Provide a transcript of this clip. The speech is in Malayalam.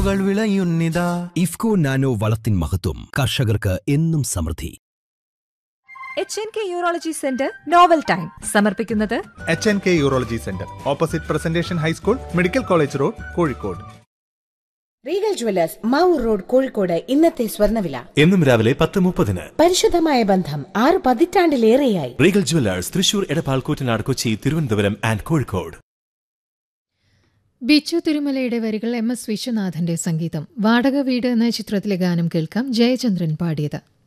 കൾ വിളയുന്നിതാ ഇഫ്കോ നാനോ വളത്തിൻ മഹത്വം കർഷകർക്ക് എന്നും സമൃദ്ധി H N K urology centre novel time സമർപ്പിക്കുന്നത് H N K urology centre opposite presentation high school medical college road Kozhikode regal jewellers Mavoor road Kozhikode ഇന്നത്തെ സ്വർണ്ണവില എന്നും രാവിലെ പത്ത് മുപ്പതിന് പരിശുദ്ധമായ ബന്ധം ആറ് പതിറ്റാണ്ടിലേറെയായി Regal jewellers Thrissur Edappal Koottanad Kochi Thiruvananthapuram and Kozhikode Bichu തിരുമലയുടെ വരികൾ എം എസ് വിശ്വനാഥന്റെ സംഗീതം വാടക വീട് എന്ന ചിത്രത്തിലെ ഗാനം കേൾക്കാം ജയചന്ദ്രൻ പാടിയത്